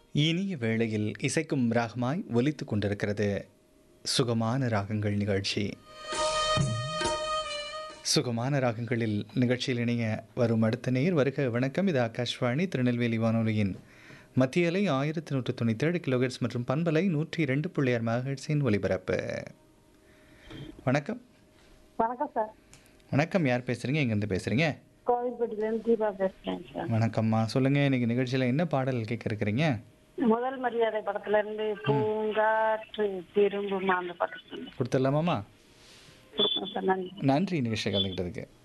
இனிய வேளையில் இசைக்கும் ராகமாய் ஒலித்துக் கொண்டிருக்கிறது சுகமான ராகங்கள் நிகழ்ச்சி சுகமான ராகங்களில் நிகழ்ச்சியில் இணைய வரும் அடுத்த நேர் வருக வணக்கம் இது ஆகாஷ்வாணி திருநெல்வேலி வானொலியின் மத்திய அலை ஆயிரத்தி நூற்று தொண்ணூற்றி ஏழு கிலோஹெட்ஸ் மற்றும் பண்பலை நூற்றி இரண்டு புள்ளி ஆறு மெகாஹெட்ஸின் ஒலிபரப்பு வணக்கம் வணக்கம் சார் வணக்கம் யார் பேசுகிறீங்க எங்கேருந்து பேசுகிறீங்க கோவில்பட்டியிலேருந்து தீபா பேசுறேன் சார் வணக்கம்மா சொல்லுங்கள் இன்னைக்கு நிகழ்ச்சியில் என்ன பாடல் கேட்க இருக்கிறீங்க முதல் மரியாதை படத்துல இருந்து பூங்காற்று திரும்புமா அந்த பாட்டு சொல்லுங்க கொடுத்துடலாமாம்மா கொடுக்கணும் சார் நன்றி நன்றி நிகழ்ச்சி கலந்துக்கிட்டதுக்கு